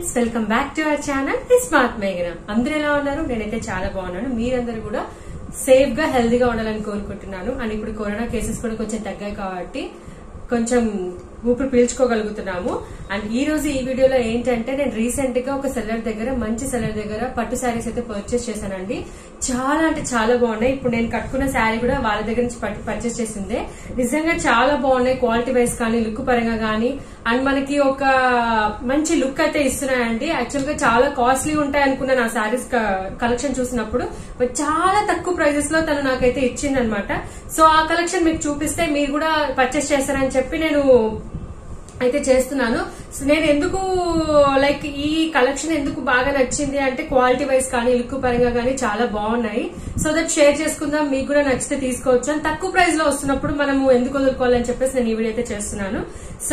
friends welcome back to our channel smart మేఘన అందరూ ఎలా ఉన్నారు నేనైతే చాలా బాగున్నాను మీరందరూ కూడా సేఫ్ గా హెల్దీగా ఉండాలని కోరుకుంటున్నాను అండ్ ఇప్పుడు కరోనా కేసెస్ కూడా కొంచెం తగ్గాయి కాబట్టి కొంచెం ఊపిరి పీల్చుకోగలుగుతున్నాము అండ్ ఈ రోజు ఈ వీడియోలో ఏంటంటే నేను రీసెంట్ గా ఒక సెల్లర్ దగ్గర మంచి సెల్లర్ దగ్గర పట్టు శారీస్ అయితే పర్చేస్ చేశానండి చాలా అంటే చాలా బాగున్నాయి ఇప్పుడు నేను కట్టుకున్న శారీ కూడా వాళ్ళ దగ్గర నుంచి పర్చేస్ చేసిందే నిజంగా చాలా బాగున్నాయి క్వాలిటీ వైజ్ కానీ లుక్ పరంగా కానీ అండ్ మనకి ఒక మంచి లుక్ అయితే ఇస్తున్నాయండి యాక్చువల్ గా చాలా కాస్ట్లీ ఉంటాయి అనుకున్న నా శారీస్ కలెక్షన్ చూసినప్పుడు but చాలా తక్కువ ప్రైజెస్ లో తను నాకైతే ఇచ్చిందనమాట సో ఆ కలెక్షన్ మీకు చూపిస్తే మీరు కూడా పర్చేస్ చేస్తారని చెప్పి నేను అయితే చేస్తున్నాను సో నేను ఎందుకు లైక్ ఈ కలెక్షన్ ఎందుకు బాగా నచ్చింది అంటే క్వాలిటీ వైజ్ కానీ లుక్ పరంగా కానీ చాలా బాగున్నాయి సో దట్ షేర్ చేసుకుందాం మీకు కూడా నచ్చితే తీసుకోవచ్చు అని తక్కువ ప్రైస్ లో వస్తున్నప్పుడు మనము ఎందుకు వదులుకోవాలని చెప్పేసి నేను ఈ వీడియో అయితే చేస్తున్నాను సో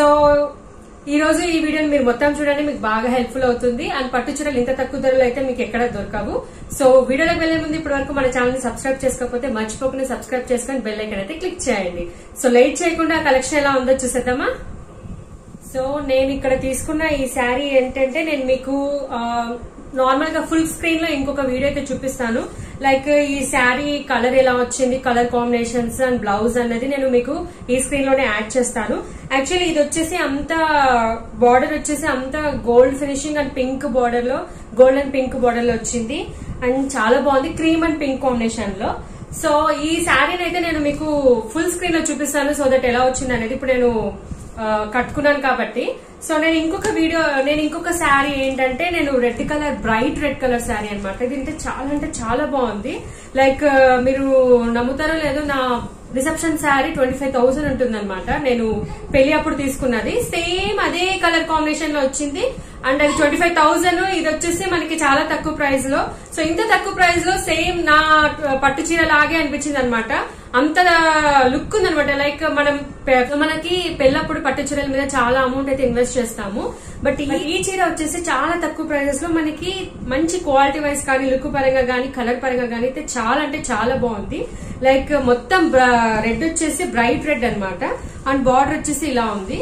ఈ రోజు ఈ వీడియోని మీరు మొత్తం చూడండి మీకు బాగా హెల్ప్ఫుల్ అవుతుంది అండ్ పట్టు చీరలు ఇంత తక్కువ ధరలో అయితే మీకు ఎక్కడ దొరకవు సో వీడియోలోకి వెళ్లే ముందు ఇప్పటి వరకు మన ఛానల్ ని సబ్స్క్రైబ్ చేసుకోకపోతే మర్చిపోకుండా సబ్స్క్రైబ్ చేసుకొని బెల్ ఐకన్ అయితే క్లిక్ చేయండి సో లేట్ చేయకుండా కలెక్షన్ ఎలా ఉందో చూసేద్దామా సో నేను ఇక్కడ తీసుకున్న ఈ శారీ ఏంటంటే నేను మీకు నార్మల్ గా ఫుల్ స్క్రీన్ లో ఇంకొక వీడియో అయితే చూపిస్తాను లైక్ ఈ శారీ కలర్ ఎలా వచ్చింది కలర్ కాంబినేషన్స్ అండ్ బ్లౌజ్ అన్నది నేను మీకు ఈ స్క్రీన్ లోనే యాడ్ చేస్తాను యాక్చువల్లీ ఇది వచ్చేసి అంత బార్డర్ వచ్చేసి అంత gold finishing and pink border లో గోల్డ్ అండ్ పింక్ బార్డర్ లో వచ్చింది అండ్ చాలా బాగుంది క్రీమ్ అండ్ పింక్ కాంబినేషన్ లో సో ఈ శారీని అయితే నేను మీకు ఫుల్ స్క్రీన్ లో చూపిస్తాను సో దట్ ఎలా వచ్చింది అనేది ఇప్పుడు నేను కట్టుకున్నాను కాబట్టి సో నేను ఇంకొక వీడియో నేను ఇంకొక శారీ ఏంటంటే నేను red colour bright red colour sari అనమాట ఇది అంటే చాలా అంటే చాలా బాగుంది లైక్ మీరు నమ్ముతారో లేదో నా reception sari twenty five thousand ఉంటుంది అనమాట నేను పెళ్లి అప్పుడు తీసుకున్నది సేమ్ అదే కలర్ కాంబినేషన్ లో వచ్చింది అండ్ అది ట్వంటీ ఫైవ్ థౌసండ్ ఇది వచ్చేసి మనకి చాలా తక్కువ ప్రైస్ లో సో ఇంత తక్కువ ప్రైస్ లో సేమ్ నా పట్టు చీర లాగే అనిపించింది అనమాట అంత లుక్ ఉందనమాట లైక్ మనం మనకి పెళ్ళప్పుడు పట్టు చీరల మీద చాలా అమౌంట్ అయితే ఇన్వెస్ట్ చేస్తాము బట్ ఈ చీర వచ్చేసి చాలా తక్కువ ప్రైజెస్ లో మనకి మంచి క్వాలిటీ వైజ్ కానీ లుక్ పరంగా కానీ కలర్ పరంగా కానీ అయితే చాలా అంటే చాలా బాగుంది లైక్ మొత్తం రెడ్ వచ్చేసి బ్రైట్ రెడ్ అనమాట అండ్ బార్డర్ వచ్చేసి ఇలా ఉంది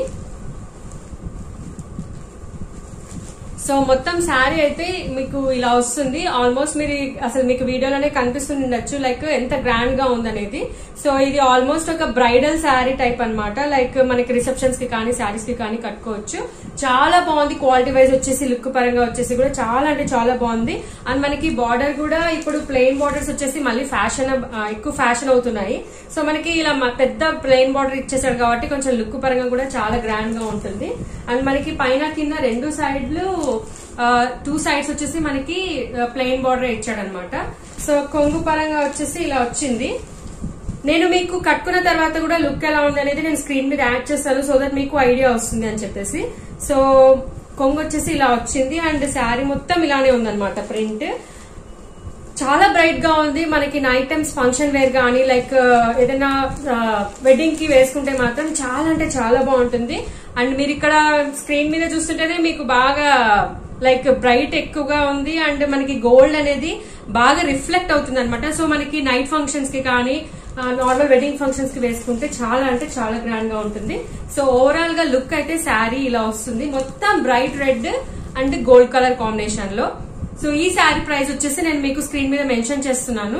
సో మొత్తం శారీ అయితే మీకు ఇలా వస్తుంది ఆల్మోస్ట్ మీరు అసలు మీకు వీడియోలోనే కనిపిస్తుండొచ్చు లైక్ ఎంత గ్రాండ్ గా ఉందనేది సో ఇది ఆల్మోస్ట్ ఒక బ్రైడల్ శారీ టైప్ అనమాట లైక్ మనకి రిసెప్షన్స్ కి కానీ శారీస్ కి కానీ కట్టుకోవచ్చు చాలా బాగుంది క్వాలిటీ వైజ్ వచ్చేసి లుక్ పరంగా వచ్చేసి కూడా చాలా అంటే చాలా బాగుంది అండ్ మనకి బార్డర్ కూడా ఇప్పుడు ప్లెయిన్ బార్డర్స్ వచ్చేసి మళ్ళీ ఫ్యాషన్ ఎక్కువ ఫ్యాషన్ అవుతున్నాయి సో మనకి ఇలా పెద్ద ప్లెయిన్ బార్డర్ ఇచ్చేసాడు కాబట్టి కొంచెం లుక్ పరంగా కూడా చాలా గ్రాండ్ గా ఉంటుంది అండ్ మనకి పైన కింద రెండు సైడ్లు టూ సైడ్స్ వచ్చేసి మనకి ప్లెయిన్ బార్డర్ ఇచ్చాడనమాట సో కొంగు పరంగా వచ్చేసి ఇలా వచ్చింది నేను మీకు కట్టుకున్న తర్వాత కూడా లుక్ ఎలా ఉంది అనేది నేను స్క్రీన్ మీద యాడ్ చేస్తాను సో దట్ మీకు ఐడియా వస్తుంది అని చెప్పేసి సో కొంగు వచ్చేసి ఇలా వచ్చింది అండ్ శారీ మొత్తం ఇలానే ఉందన్నమాట ప్రింట్ చాలా బ్రైట్ గా ఉంది మనకి నైట్ టైమ్స్ ఫంక్షన్ వేర్ గానీ లైక్ ఏదైనా వెడ్డింగ్ కి వేసుకుంటే మాత్రం చాలా అంటే చాలా బాగుంటుంది అండ్ మీరు ఇక్కడ స్క్రీన్ మీద చూస్తుంటేనే మీకు బాగా లైక్ బ్రైట్ ఎక్కువగా ఉంది అండ్ మనకి గోల్డ్ అనేది బాగా రిఫ్లెక్ట్ అవుతుంది అనమాట సో మనకి నైట్ ఫంక్షన్స్ కి కానీ నార్మల్ వెడ్డింగ్ ఫంక్షన్స్ కి వేసుకుంటే చాలా అంటే చాలా గ్రాండ్ గా ఉంటుంది సో ఓవరాల్ గా లుక్ అయితే శారీ ఇలా వస్తుంది మొత్తం bright red and gold colour combination లో సో ఈ శారీ ప్రైస్ వచ్చేసి నేను మీకు స్క్రీన్ మీద మెన్షన్ చేస్తున్నాను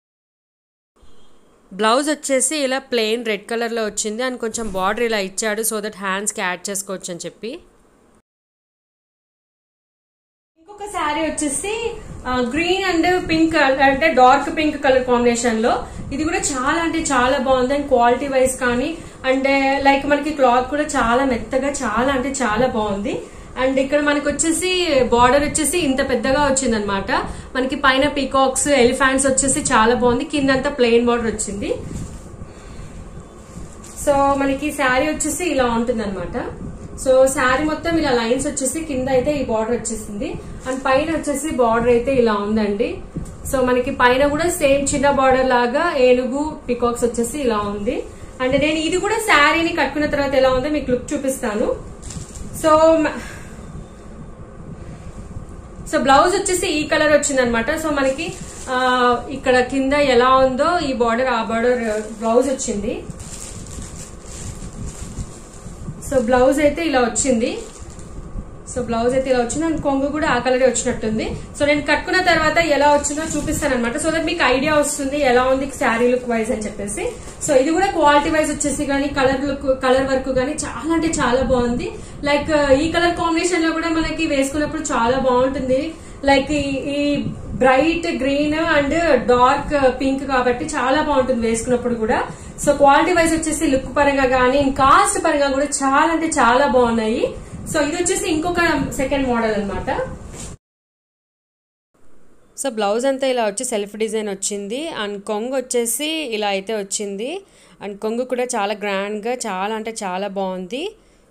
బ్లౌజ్ వచ్చేసి ఇలా ప్లెయిన్ రెడ్ కలర్లో వచ్చింది అండ్ కొంచెం బార్డర్ ఇలా ఇచ్చాడు సో దట్ హ్యాండ్స్కి యాడ్ చేసుకోవచ్చు అని చెప్పి ఇంకొక శారీ వచ్చేసి గ్రీన్ అండ్ పింక్ అంటే డార్క్ పింక్ కలర్ కాంబినేషన్ లో ఇది కూడా చాలా అంటే చాలా బాగుంది అండ్ క్వాలిటీ వైజ్ కానీ అండ్ లైక్ మనకి క్లాత్ కూడా చాలా మెత్తగా చాలా అంటే చాలా బాగుంది అండ్ ఇక్కడ మనకి వచ్చేసి బార్డర్ వచ్చేసి ఇంత పెద్దగా వచ్చింది అనమాట మనకి పైన పీకాక్స్ ఎలిఫాంట్స్ వచ్చేసి చాలా బాగుంది కిందంతా ప్లెయిన్ బార్డర్ వచ్చింది సో మనకి శారీ వచ్చేసి ఇలా ఉంటుంది అనమాట సో శారీ మొత్తం ఇలా లైన్స్ వచ్చేసి కింద అయితే ఈ బార్డర్ వచ్చేసింది అండ్ పైన వచ్చేసి బార్డర్ అయితే ఇలా ఉందండి సో మనకి పైన కూడా సేమ్ చిన్న బార్డర్ లాగా ఏనుగు పికాక్స్ వచ్చేసి ఇలా ఉంది అండ్ నేను ఇది కూడా శారీని కట్టుకున్న తర్వాత ఎలా ఉందో మీకు లుక్ చూపిస్తాను సో సో బ్లౌజ్ వచ్చేసి ఈ కలర్ వచ్చింది అనమాట సో మనకి ఇక్కడ కింద ఎలా ఉందో ఈ బార్డర్ ఆ బార్డర్ బ్లౌజ్ వచ్చింది సో బ్లౌజ్ అయితే ఇలా వచ్చింది సో బ్లౌజ్ అయితే ఇలా వచ్చింది అండ్ కొంగు కూడా ఆ కలరే వచ్చినట్టుంది సో నేను కట్టుకున్న తర్వాత ఎలా వచ్చిందో చూపిస్తాను అనమాట సో దట్ మీకు ఐడియా వస్తుంది ఎలా ఉంది శారీ లుక్ వైజ్ అని చెప్పేసి సో ఇది కూడా క్వాలిటీ వైజ్ వచ్చేసి కానీ కలర్ లుక్ కలర్ వర్క్ కానీ చాలా అంటే చాలా బాగుంది లైక్ ఈ కలర్ కాంబినేషన్ లో కూడా మనకి వేసుకున్నప్పుడు చాలా బాగుంటుంది లైక్ ఈ- ఈ bright green and dark pink కాబట్టి చాలా బాగుంటుంది వేసుకున్నప్పుడు కూడా సో క్వాలిటీ వైజ్ వచ్చేసి లుక్ పరంగా కానీ కాస్ట్ పరంగా కూడా చాలా అంటే చాలా బాగున్నాయి సో ఇది వచ్చేసి ఇంకొక సెకండ్ మోడల్ అన్నమాట సో బ్లౌజ్ అంతా ఇలా వచ్చి సెల్ఫ్ డిజైన్ వచ్చింది అండ్ కొంగు వచ్చేసి ఇలా అయితే వచ్చింది అండ్ కొంగు కూడా చాలా గ్రాండ్గా చాలా అంటే చాలా బాగుంది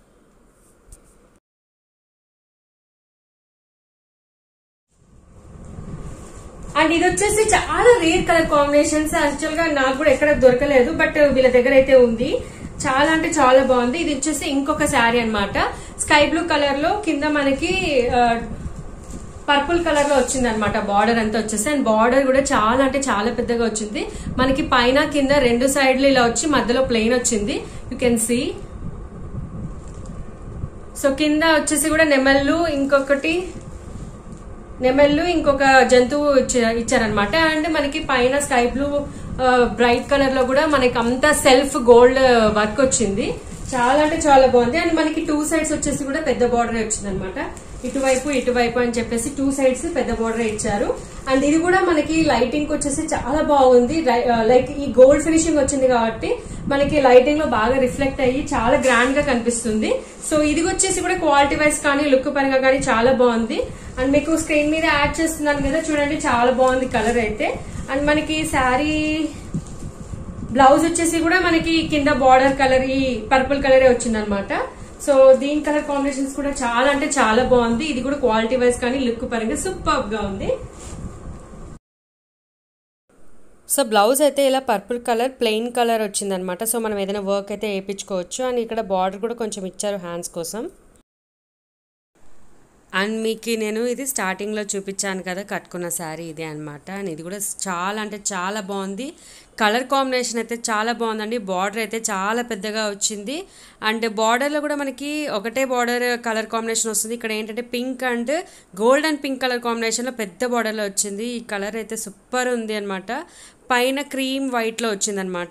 అండ్ ఇది వచ్చేసి చాలా రేర్ కలర్ కాంబినేషన్స్ యాక్చువల్ గా నాకు కూడా ఎక్కడ దొరకలేదు బట్ వీళ్ళ దగ్గర అయితే ఉంది చాలా అంటే చాలా బాగుంది ఇది వచ్చేసి ఇంకొక శారీ అన్నమాట స్కై బ్లూ కలర్ లో కింద మనకి పర్పుల్ కలర్ లో వచ్చింది అనమాట బార్డర్ అంతా వచ్చేసి అండ్ బార్డర్ కూడా చాలా అంటే చాలా పెద్దగా వచ్చింది మనకి పైన కింద రెండు సైడ్లు ఇలా వచ్చి మధ్యలో ప్లెయిన్ వచ్చింది యూ కెన్ సీ సో కింద వచ్చేసి కూడా నెమళ్ళు ఇంకొకటి నెమళ్ళు ఇంకొక జంతువు ఇచ్చా- ఇచ్చారనమాట అండ్ మనకి పైన స్కై బ్లూ బ్రైట్ కలర్ లో కూడా మనకి అంతా సెల్ఫ్ గోల్డ్ వర్క్ వచ్చింది చాలా అంటే చాలా బాగుంది అండ్ మనకి టూ సైడ్స్ వచ్చేసి కూడా పెద్ద బార్డర్ వచ్చింది అనమాట ఇటువైపు ఇటువైపు అని చెప్పేసి టూ సైడ్స్ పెద్ద బార్డర్ ఇచ్చారు అండ్ ఇది కూడా మనకి లైటింగ్ వచ్చేసి చాలా బాగుంది లైక్ ఈ గోల్డ్ ఫినిషింగ్ వచ్చింది కాబట్టి మనకి లైటింగ్ లో బాగా రిఫ్లెక్ట్ అయ్యి చాలా గ్రాండ్ గా కనిపిస్తుంది సో ఇది వచ్చేసి కూడా క్వాలిటీ వైజ్ కానీ లుక్ పరంగా కానీ చాలా బాగుంది అండ్ మీకు స్క్రీన్ మీద యాడ్ చేస్తున్నాను కదా చూడండి చాలా బాగుంది కలర్ అయితే అండ్ మనకి శారీ బ్లౌజ్ వచ్చేసి కూడా మనకి కింద బార్డర్ కలర్ ఈ పర్పుల్ కలరే వచ్చింది అనమాట సో దీని కలర్ కాంబినేషన్స్ కూడా చాలా అంటే చాలా బాగుంది ఇది కూడా క్వాలిటీ వైజ్ కానీ లుక్ పరంగా సూపర్ గా ఉంది సో బ్లౌజ్ అయితే ఇలా పర్పుల్ కలర్ ప్లెయిన్ కలర్ వచ్చిందనమాట సో మనం ఏదైనా వర్క్ అయితే వేయించుకోవచ్చు అండ్ ఇక్కడ బార్డర్ కూడా కొంచెం ఇచ్చారు హ్యాండ్స్ కోసం అండ్ మీకు నేను ఇది స్టార్టింగ్లో చూపించాను కదా కట్టుకున్న శారీ ఇదే అనమాట అండ్ ఇది కూడా చాలా అంటే చాలా బాగుంది కలర్ కాంబినేషన్ అయితే చాలా బాగుందండి బార్డర్ అయితే చాలా పెద్దగా వచ్చింది అండ్ బార్డర్లో కూడా మనకి ఒకటే బార్డర్ కలర్ కాంబినేషన్ వస్తుంది ఇక్కడ ఏంటంటే pink and gold and pink colour కాంబినేషన్లో పెద్ద బార్డర్లో వచ్చింది ఈ కలర్ అయితే సూపర్ ఉంది అనమాట పైన క్రీమ్ వైట్లో వచ్చిందనమాట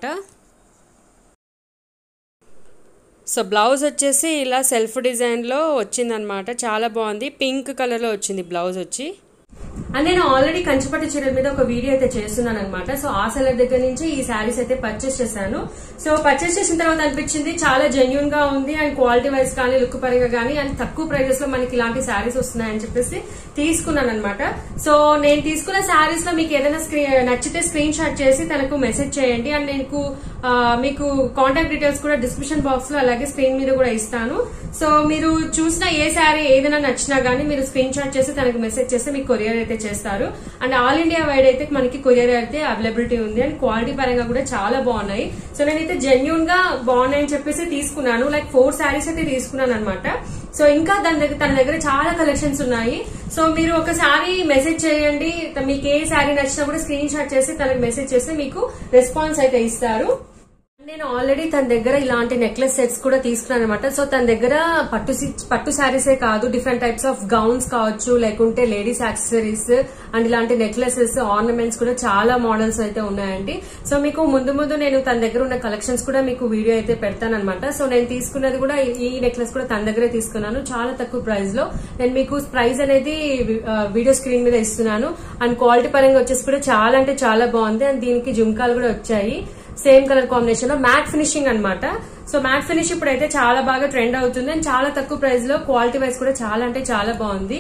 సో బ్లౌజ్ వచ్చేసి ఇలా సెల్ఫ్ డిజైన్లో వచ్చిందనమాట చాలా బాగుంది పింక్ కలర్లో వచ్చింది బ్లౌజ్ వచ్చి అండ్ నేను ఆల్రెడీ కంచిపట్టు చీరల మీద ఒక వీడియో అయితే చేస్తున్నాను అనమాట సో ఆ సెలర్ దగ్గర నుంచి ఈ శారీస్ అయితే పర్చేస్ చేశాను సో పర్చేస్ చేసిన తర్వాత అనిపించింది చాలా జెన్యున్ గా ఉంది అండ్ క్వాలిటీ వైజ్ కానీ లుక్ పరంగా కానీ అండ్ తక్కువ ప్రైజెస్ లో మనకి ఇలాంటి శారీస్ వస్తున్నాయని చెప్పేసి తీసుకున్నాను అనమాట సో నేను తీసుకున్న శారీస్ లో మీకు ఏదైనా స్క్రీన్ నచ్చితే స్క్రీన్ షాట్ చేసి తనకు మెసేజ్ చేయండి అండ్ నేను ఆ, మీకు కాంటాక్ట్ డీటెయిల్స్ కూడా డిస్క్రిప్షన్ బాక్స్ లో అలాగే స్క్రీన్ మీద కూడా ఇస్తాను సో మీరు చూసిన ఏ శారీ ఏదైనా నచ్చినా గానీ మీరు స్క్రీన్ షాట్ చేసి తనకు మెసేజ్ చేస్తే మీకు కొరియర్ అయితే చేస్తారు అండ్ ఆల్ ఇండియా వైడ్ అయితే మనకి కొరియర్ అయితే అవైలబిలిటీ ఉంది అండ్ క్వాలిటీ పరంగా కూడా చాలా బాగున్నాయి సో నేనైతే జెన్యున్ గా బాగున్నాయని చెప్పేసి తీసుకున్నాను లైక్ ఫోర్ శారీస్ అయితే తీసుకున్నాను అనమాట సో ఇంకా దాని దగ్గర తన దగ్గర చాలా కలెక్షన్స్ ఉన్నాయి సో మీరు ఒక శారీ మెసేజ్ చేయండి మీకు ఏ శారీ నచ్చినా కూడా స్క్రీన్ షాట్ చేసి తనకు మెసేజ్ చేస్తే మీకు రెస్పాన్స్ అయితే ఇస్తారు నేను ఆల్రెడీ తన దగ్గర ఇలాంటి నెక్లెస్ సెట్స్ కూడా తీసుకున్నాను అనమాట సో తన దగ్గర పట్టు సి- పట్టు శారీసే కాదు డిఫరెంట్ టైప్స్ ఆఫ్ గౌన్స్ కావచ్చు లేకుంటే లేడీస్ యాక్సెసరీస్ అండ్ ఇలాంటి నెక్లెసెస్ ఆర్నమెంట్స్ కూడా చాలా మోడల్స్ అయితే ఉన్నాయండి సో మీకు ముందు ముందు నేను తన దగ్గర ఉన్న కలెక్షన్స్ కూడా మీకు వీడియో అయితే పెడతాను అనమాట సో నేను తీసుకున్నది కూడా ఈ- ఈ నెక్లెస్ కూడా తన దగ్గరే తీసుకున్నాను చాలా తక్కువ ప్రైస్ లో నేను మీకు ప్రైస్ అనేది ఆ, వీడియో స్క్రీన్ మీద ఇస్తున్నాను అండ్ క్వాలిటీ పరంగా వచ్చేసి కూడా చాలా అంటే చాలా బాగుంది అండ్ దీనికి జుంకాలు కూడా వచ్చాయి సేమ్ కలర్ కాంబినేషన్ లో మ్యాట్ ఫినిషింగ్ అన్నమాట సో మ్యాట్ ఫినిష్ ఇప్పుడైతే చాలా బాగా ట్రెండ్ అవుతుంది అండ్ చాలా తక్కువ ప్రైస్ లో క్వాలిటీ వైజ్ కూడా చాలా అంటే చాలా బాగుంది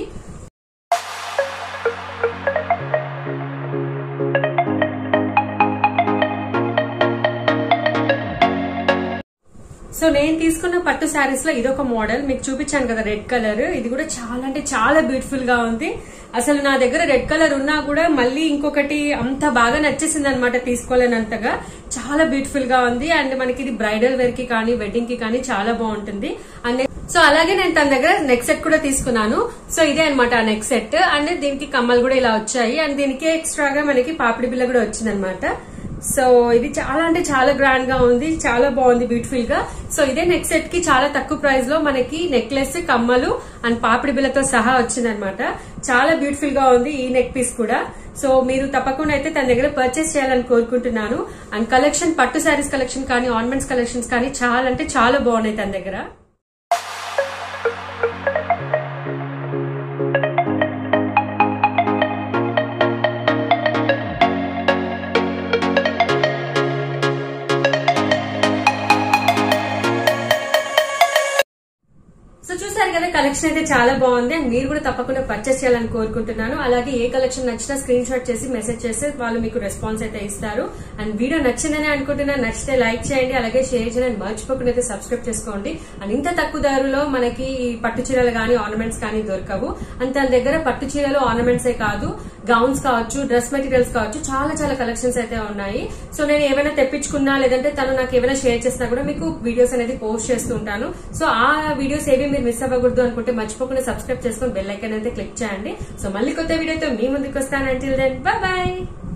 సో నేను తీసుకున్న పట్టు శారీస్ లో ఇదొక మోడల్ మీకు చూపించాను కదా రెడ్ కలర్ ఇది కూడా చాలా అంటే చాలా బ్యూటిఫుల్ గా ఉంది అసలు నా దగ్గర రెడ్ కలర్ ఉన్నా కూడా మళ్ళీ ఇంకొకటి అంత బాగా నచ్చేసింది అనమాట తీసుకోలేనంతగా చాలా బ్యూటిఫుల్ గా ఉంది అండ్ మనకి ఇది బ్రైడల్ వేర్ కి కానీ వెడ్డింగ్ కి కానీ చాలా బాగుంటుంది అండ్ సో అలాగే నేను తన దగ్గర నెక్ సెట్ కూడా తీసుకున్నాను సో ఇదే అనమాట ఆ నెక్ సెట్ అండ్ దీనికి కమ్మలు కూడా ఇలా వచ్చాయి అండ్ దీనికి ఎక్స్ట్రాగా మనకి పాపిడి బిల్ల కూడా వచ్చింది అనమాట సో ఇది చాలా అంటే చాలా గ్రాండ్ గా ఉంది చాలా బాగుంది బ్యూటిఫుల్ గా సో ఇదే నెక్ సెట్ కి చాలా తక్కువ ప్రైస్ లో మనకి నెక్లెస్ కమ్మలు అండ్ పాపిడి బిల్లతో సహా వచ్చిందనమాట చాలా బ్యూటిఫుల్ గా ఉంది ఈ నెక్ పీస్ కూడా సో మీరు తప్పకుండా అయితే తన దగ్గర పర్చేస్ చేయాలని కోరుకుంటున్నాను అండ్ కలెక్షన్ పట్టు శారీస్ కలెక్షన్ కానీ ఆర్నమెంట్స్ కలెక్షన్స్ కానీ చాలా అంటే చాలా బాగున్నాయి తన దగ్గర సో చూసారు కదా కలెక్షన్ అయితే చాలా బాగుంది అండ్ మీరు కూడా తప్పకుండా పర్చేస్ చేయాలని కోరుకుంటున్నాను అలాగే ఏ కలెక్షన్ నచ్చినా స్క్రీన్ షాట్ చేసి మెసేజ్ చేస్తే వాళ్ళు మీకు రెస్పాన్స్ అయితే ఇస్తారు అండ్ వీడియో నచ్చిందని అనుకుంటున్నాను నచ్చితే లైక్ చేయండి అలాగే షేర్ చేయండి మర్చిపోకుండా అయితే సబ్స్క్రైబ్ చేసుకోండి అండ్ ఇంత తక్కువ ధరలో మనకి ఈ పట్టు చీరలు కానీ ఆర్నమెంట్స్ కానీ దొరకవు అండ్ తన దగ్గర పట్టు చీరలు ఆర్నమెంట్సే కాదు గౌన్స్ కావచ్చు డ్రెస్ మెటీరియల్స్ కావచ్చు చాలా చాలా కలెక్షన్స్ అయితే ఉన్నాయి సో నేను ఏమైనా తెప్పించుకున్నా లేదంటే తను నాకు ఏమైనా షేర్ చేసినా కూడా మీకు వీడియోస్ అనేది పోస్ట్ చేస్తూ ఉంటాను సో ఆ వీడియోస్ ఏవి మీరు మిస్ అవ్వకూడదు అనుకుంటే మర్చిపోకుండా సబ్స్క్రైబ్ చేసుకొని బెల్ ఐకాన్ అయితే క్లిక్ చేయండి సో మళ్ళీ కొత్త వీడియోతో మీ ముందుకు వస్తాను అంటిల్ దెన్ బాయ్